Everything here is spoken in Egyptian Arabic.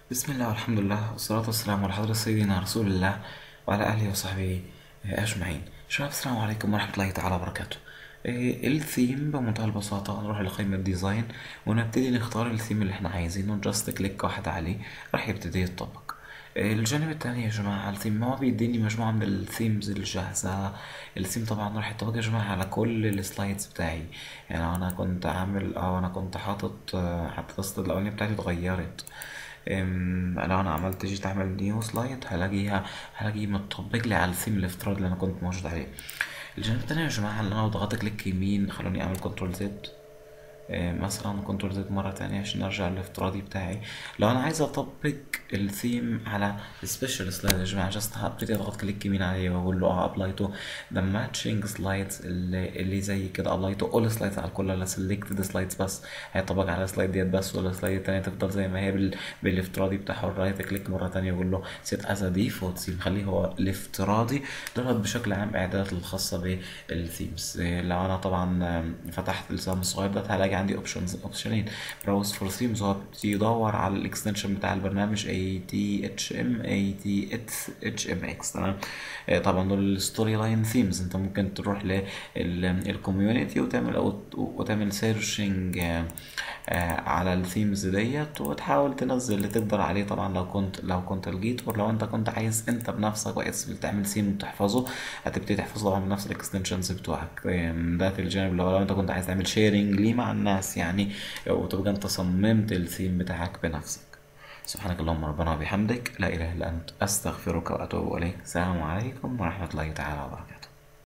بسم الله والحمد لله والصلاة والسلام على حضرة سيدنا رسول الله وعلى آله وصحبه أجمعين شباب السلام عليكم ورحمة الله تعالى وبركاته إيه، الثيم بمنتهى البساطة نروح لقائمة ديزاين ونبتدي نختار الثيم اللي احنا عايزينه جاست كليك واحد عليه راح يبتدي يتطبق إيه، الجانب التاني يا جماعة الثيم ما هو بيديني مجموعة من الثيمز الجاهزة الثيم طبعا راح يطبق يا جماعة على كل السلايدز بتاعي يعني أنا كنت عامل أو أنا كنت حاطط آه، حتى السلايد الأولانية بتاعتي اتغيرت أم، لو انا عملت جيت اعمل نيو سلايد هلاقيها هلاقيه متطبق لي على الثيم الافتراضي اللي انا كنت موجود عليه الجانب التاني يا جماعة اللي انا لو ضغطت كليك يمين خلوني اعمل كنترول زد مثلا كنترول زد مرة تانية عشان ارجع للافتراضي بتاعي لو انا عايز اطبق الثيم على سبيشال سلايد يا جماعة جاست هبتدي اضغط كليك يمين عليه واقول له اه ابلاي تو ذا ماتشنج سلايدز اللي, اللي زي كده ابلاي تو اول سلايدز على كل لا سيلكتد سلايدز بس هيطبق على السلايد ديت بس ولا السلايد التانية تفضل زي ما هي بال... بالافتراضي بتاعها الرايت كليك مرة تانية واقول له سيت از ديفولت ثيم خليه هو الافتراضي دولت بشكل عام اعدادات الخاصة بالثيمز لو انا طبعا فتحت السهم الصغير ده هلاقي عندي اوبشنز اوبشنين براوز فور ثيمز هو بيدور على الاكستنشن بتاع البرنامج اي تي اتش ام اي تي اتش ام اكس تمام آه، طبعا دول الستوري لاين ثيمز انت ممكن تروح للكوميونتي وتعمل أو وتعمل سيرشنج على الثيمز ديت وتحاول تنزل اللي تقدر عليه طبعا لو كنت لو كنت لقيت ولو انت كنت عايز انت بنفسك وعايز تعمل ثيم وتحفظه هتبتدي تحفظه طبعا بنفس الاكستنشنز بتوعك آم، ده في الجانب لو, لو انت كنت عايز تعمل شيرنج ليه مع الناس يعني وتبقى انت صممت الثيم بتاعك بنفسك سبحانك اللهم ربنا وبحمدك لا اله الا انت استغفرك واتوب اليك السلام عليكم ورحمه الله تعالى وبركاته